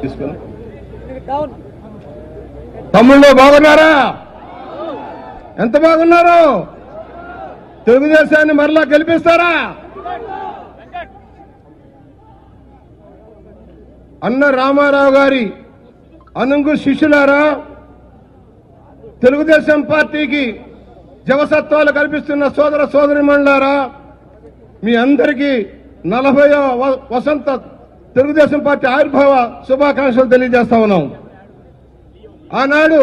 తీసుకుని తమ్ముళ్ళు బాగున్నారా ఎంత బాగున్నారు తెలుగుదేశాన్ని మరలా గెలిపిస్తారా అన్న రామారావు గారి అనుంగు శిష్యులారా తెలుగుదేశం పార్టీకి జవసత్వాలు కల్పిస్తున్న సోదర సోదరిమణులారా మీ అందరికీ నలభైవ వ- వసంత తెలుగుదేశం పార్టీ ఆవిర్భావ శుభాకాంక్షలు తెలియజేస్తా ఉన్నాం ఆనాడు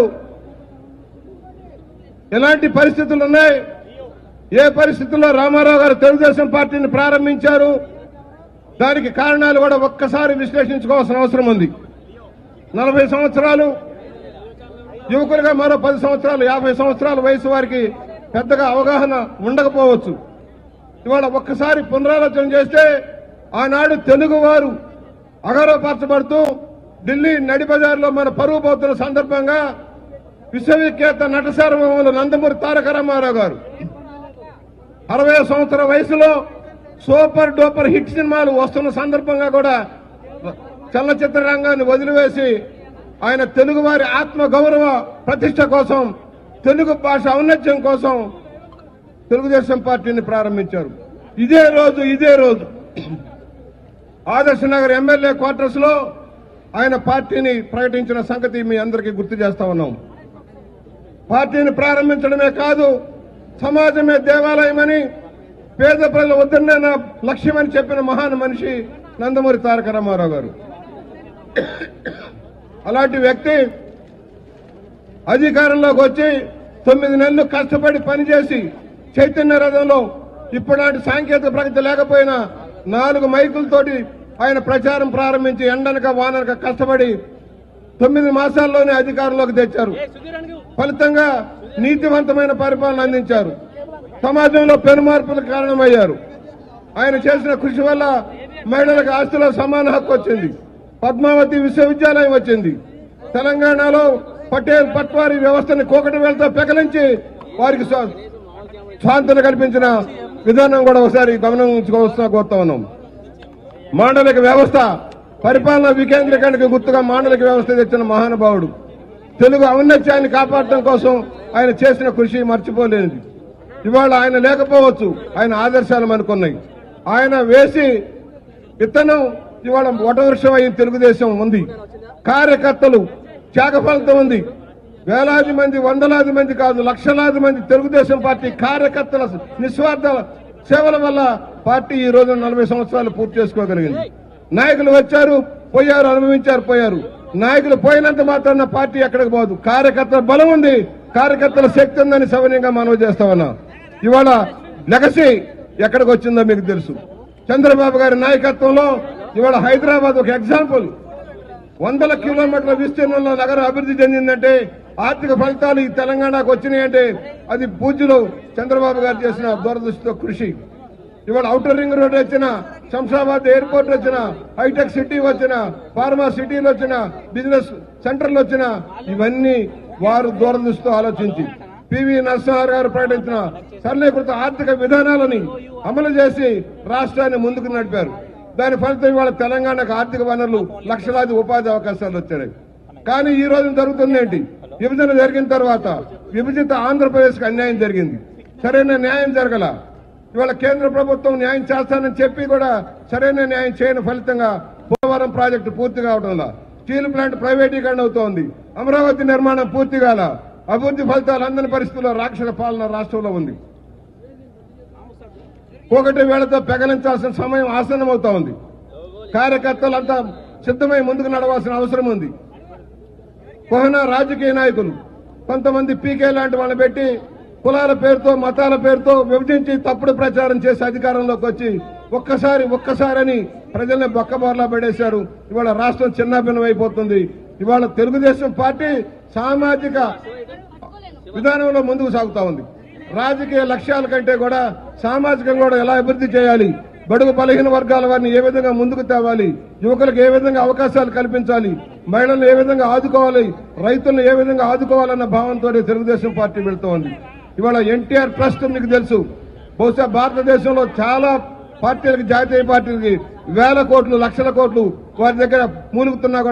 ఎలాంటి పరిస్థితులు ఉన్నాయి ఏ పరిస్థితుల్లో రామారావు గారు తెలుగుదేశం పార్టీని ప్రారంభించారు దానికి కారణాలు కూడా ఒక్కసారి విశ్లేషించుకోవాల్సిన అవసరం ఉంది నలభై సంవత్సరాలు యువకులుగా మరో పది సంవత్సరాలు యాభై సంవత్సరాల వయసు వారికి పెద్దగా అవగాహన ఉండకపోవచ్చు ఇవాళ ఒక్కసారి పునరాలోచన చేస్తే ఆనాడు తెలుగువారు అగౌరవపరచబడుతూ ఢిల్లీ నడి బజార్లో మన పరువు పోతున్న సందర్భంగా విశ్వవిఖ్యాత నట సార్వభౌములు నందమూరి తారక రామారావు గారు అరవై సంవత్సరం వయసులో సూపర్ డూపర్ హిట్ సినిమాలు వస్తున్న సందర్భంగా కూడా చలనచిత్ర రంగాన్ని వదిలివేసి ఆయన తెలుగువారి ఆత్మ గౌరవ ప్రతిష్ట కోసం తెలుగు భాష ఔన్నత్యం కోసం తెలుగుదేశం పార్టీని ప్రారంభించారు ఇదే రోజు ఇదే రోజు ఆదర్శ నగర్ ఎమ్మెల్యే క్వార్టర్స్ లో ఆయన పార్టీని ప్రకటించిన సంగతి మీ అందరికీ గుర్తు చేస్తా ఉన్నాం పార్టీని ప్రారంభించడమే కాదు సమాజమే దేవాలయమని పేద ప్రజల వద్దనే నా లక్ష్యమని చెప్పిన మహాన్ మనిషి నందమూరి తారక రామారావు గారు అలాంటి వ్యక్తి అధికారంలోకి వచ్చి తొమ్మిది నెలలు కష్టపడి పనిచేసి చైతన్య రథంలో ఇప్పుడాంటి సాంకేతిక ప్రగతి లేకపోయినా నాలుగు మైకులతోటి ఆయన ప్రచారం ప్రారంభించి ఎండనక వాననక కష్టపడి తొమ్మిది మాసాల్లోనే అధికారంలోకి తెచ్చారు ఫలితంగా నీతివంతమైన పరిపాలన అందించారు సమాజంలో పెనుమార్పులకు కారణమయ్యారు ఆయన చేసిన కృషి వల్ల మహిళలకు ఆస్తిలో సమాన హక్కు వచ్చింది పద్మావతి విశ్వవిద్యాలయం వచ్చింది తెలంగాణలో పటేల్ పట్వారీ వ్యవస్థని కోకటి వేలతో పెకలించి వారికి స్వా- స్వాంతన కల్పించిన విధానం కూడా ఒకసారి గమనించుకోవలసిన కోరుతా ఉన్నాం మాండలిక వ్యవస్థ పరిపాలన వికేంద్రీకరణకు గుర్తుగా మాండలిక వ్యవస్థ తెచ్చిన మహానుభావుడు తెలుగు ఔన్నత్యాన్ని కాపాడటం కోసం ఆయన చేసిన కృషి మర్చిపోలేనిది ఇవాళ ఆయన లేకపోవచ్చు ఆయన ఆదర్శాలు మనకున్నాయి ఆయన వేసి విత్తనం ఇవాళ వటవృక్షం అయి తెలుగుదేశం ఉంది కార్యకర్తలు త్యాగ ఫలితం ఉంది వేలాది మంది వందలాది మంది కాదు లక్షలాది మంది తెలుగుదేశం పార్టీ కార్యకర్తల నిస్వార్థ సేవల వల్ల పార్టీ ఈ రోజు నలభై సంవత్సరాలు పూర్తి చేసుకోగలిగింది నాయకులు వచ్చారు పోయారు అనుభవించారు పోయారు నాయకులు పోయినంత మాత్రాన పార్టీ ఎక్కడికి పోదు కార్యకర్తల బలం ఉంది కార్యకర్తల శక్తి ఉందని సవనీయంగా మనవి చేస్తా ఉన్నా ఇవాళ లెగసీ ఎక్కడికి వచ్చిందో మీకు తెలుసు చంద్రబాబు గారి నాయకత్వంలో ఇవాళ హైదరాబాద్ ఒక ఎగ్జాంపుల్ వందల కిలోమీటర్ల విస్తీర్ణంలో నగరం అభివృద్ధి చెందిందంటే ఆర్థిక ఫలితాలు ఈ తెలంగాణకు వచ్చినాయంటే అది పూజ్యులు చంద్రబాబు గారు చేసిన దూరదృష్టితో కృషి ఇవాళ ఔటర్ రింగ్ రోడ్ వచ్చిన శంషాబాద్ ఎయిర్పోర్ట్ వచ్చిన హైటెక్ సిటీ వచ్చిన ఫార్మా సిటీలు వచ్చిన బిజినెస్ సెంటర్లు వచ్చిన ఇవన్నీ వారు దూరదృష్టితో ఆలోచించి పివి నరసింహారావు గారు ప్రకటించిన సరళీకృత ఆర్థిక విధానాలని అమలు చేసి రాష్ట్రాన్ని ముందుకు నడిపారు దాని ఫలితం ఇవాళ తెలంగాణకు ఆర్థిక వనరులు లక్షలాది ఉపాధి అవకాశాలు వచ్చాయి కానీ ఈ రోజు జరుగుతుంది ఏంటి విభజన జరిగిన తర్వాత విభజిత ఆంధ్రప్రదేశ్ కు అన్యాయం జరిగింది సరైన న్యాయం జరగల ఇవాళ కేంద్ర ప్రభుత్వం న్యాయం చేస్తానని చెప్పి కూడా సరైన న్యాయం చేయని ఫలితంగా పోలవరం ప్రాజెక్టు పూర్తి కావడంలా స్టీల్ ప్లాంట్ ప్రైవేటీకరణ అవుతోంది అమరావతి నిర్మాణం పూర్తి కాల అభివృద్ధి ఫలితాలు అందని పరిస్థితుల్లో రాక్షస పాలన రాష్ట్రంలో ఉంది ఒకటి వేళతో పెగలించాల్సిన సమయం ఆసన్నమవుతా ఉంది కార్యకర్తలంతా సిద్ధమై ముందుకు నడవాల్సిన అవసరం ఉంది కోహన రాజకీయ నాయకులు కొంతమంది పీకే లాంటి వాళ్ళని పెట్టి కులాల పేరుతో మతాల పేరుతో విభజించి తప్పుడు ప్రచారం చేసి అధికారంలోకి వచ్చి ఒక్కసారి ఒక్కసారని ప్రజల్ని బొక్కబోర్లా పడేశారు ఇవాళ రాష్ట్రం చిన్నాభిన్నం అయిపోతుంది ఇవాళ తెలుగుదేశం పార్టీ సామాజిక విధానంలో ముందుకు సాగుతా ఉంది రాజకీయ లక్ష్యాల కంటే కూడా సామాజికంగా కూడా ఎలా అభివృద్ధి చేయాలి బడుగు బలహీన వర్గాల వారిని ఏ విధంగా ముందుకు తేవాలి యువకులకు ఏ విధంగా అవకాశాలు కల్పించాలి మహిళలను ఏ విధంగా ఆదుకోవాలి రైతులను ఏ విధంగా ఆదుకోవాలన్న భావంతో తెలుగుదేశం పార్టీ వెళ్తోంది ఇవాళ ఎన్టీఆర్ ట్రస్ట్ మీకు తెలుసు బహుశా భారతదేశంలో చాలా పార్టీలకు జాతీయ పార్టీలకి వేల కోట్లు లక్షల కోట్లు వారి దగ్గర మూలుగుతున్నా కూడా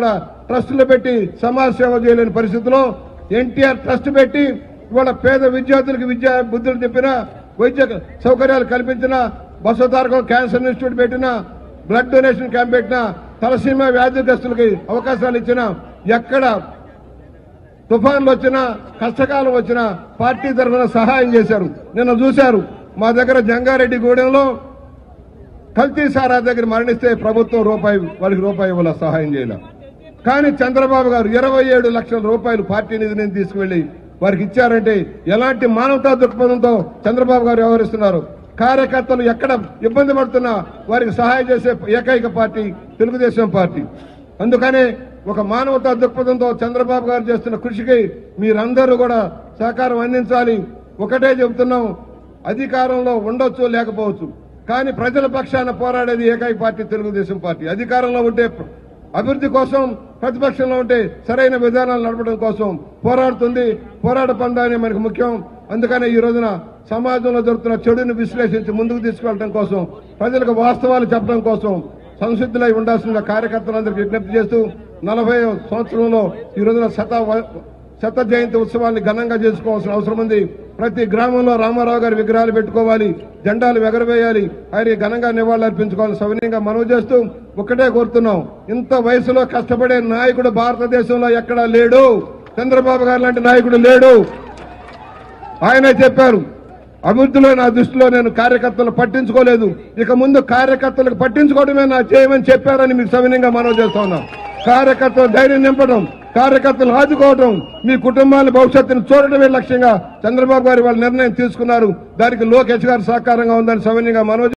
ట్రస్టులు పెట్టి సమాజ సేవ చేయలేని పరిస్థితిలో ఎన్టీఆర్ ట్రస్ట్ పెట్టి ఇవాళ పేద విద్యార్థులకు విద్యా బుద్ధులు చెప్పిన వైద్య సౌకర్యాలు కల్పించిన బసవతారకం క్యాన్సర్ ఇన్స్టిట్యూట్ పెట్టిన బ్లడ్ డొనేషన్ క్యాంప్ పెట్టిన తలసీమ వ్యాధిగ్రస్తులకి అవకాశాలు ఇచ్చిన ఎక్కడ తుఫాన్లు వచ్చినా కష్టకాలం వచ్చినా పార్టీ తరఫున సహాయం చేశారు నిన్న చూశారు మా దగ్గర జంగారెడ్డి గూడెంలో కల్తీ సారా దగ్గర మరణిస్తే ప్రభుత్వం రూపాయి వాళ్ళకి రూపాయి ఇవ్వాల సహాయం చేయాల కానీ చంద్రబాబు గారు ఇరవై ఏడు లక్షల రూపాయలు పార్టీ నిధిని తీసుకువెళ్లి వారికి ఇచ్చారంటే ఎలాంటి మానవతా దృక్పథంతో చంద్రబాబు గారు వ్యవహరిస్తున్నారు కార్యకర్తలు ఎక్కడ ఇబ్బంది పడుతున్నా వారికి సహాయం చేసే ఏకైక పార్టీ తెలుగుదేశం పార్టీ అందుకనే ఒక మానవతా దృక్పథంతో చంద్రబాబు గారు చేస్తున్న కృషికి మీరందరూ కూడా సహకారం అందించాలి ఒకటే చెబుతున్నాం అధికారంలో ఉండొచ్చు లేకపోవచ్చు కానీ ప్రజల పక్షాన పోరాడేది ఏకైక పార్టీ తెలుగుదేశం పార్టీ అధికారంలో ఉంటే అభివృద్ధి కోసం ప్రతిపక్షంలో ఉంటే సరైన విధానాలు నడపడం కోసం పోరాడుతుంది పోరాట పందానే మనకు ముఖ్యం అందుకనే ఈ రోజున సమాజంలో జరుగుతున్న చెడుని విశ్లేషించి ముందుకు తీసుకెళ్లడం కోసం ప్రజలకు వాస్తవాలు చెప్పడం కోసం సంసిద్ధులై ఉండాల్సిన కార్యకర్తలందరికీ విజ్ఞప్తి చేస్తూ నలభై సంవత్సరంలో ఈ రోజున శత వ- శత జయంతి ఉత్సవాన్ని ఘనంగా చేసుకోవాల్సిన అవసరం ఉంది ప్రతి గ్రామంలో రామారావు గారి విగ్రహాలు పెట్టుకోవాలి జెండాలు ఎగరవేయాలి ఆయనకి ఘనంగా నివాళులు అర్పించుకోవాలని సవినీయంగా మనవి చేస్తూ ఒకటే కోరుతున్నాం ఇంత వయసులో కష్టపడే నాయకుడు భారతదేశంలో ఎక్కడా లేడు చంద్రబాబు గారు లాంటి నాయకుడు లేడు ఆయనే చెప్పారు అభివృద్ధిలో నా దృష్టిలో నేను కార్యకర్తలు పట్టించుకోలేదు ఇక ముందు కార్యకర్తలకు పట్టించుకోవడమే నా చేయమని చెప్పారని మీకు సవినయంగా మనవి చేస్తా ఉన్నాం కార్యకర్తలు ధైర్యం నింపడం కార్యకర్తలు ఆదుకోవడం మీ కుటుంబాల భవిష్యత్తును చూడటమే లక్ష్యంగా చంద్రబాబు గారు వాళ్ళ నిర్ణయం తీసుకున్నారు దానికి లోకేష్ గారు సహకారంగా ఉందని సవినయంగా మనవి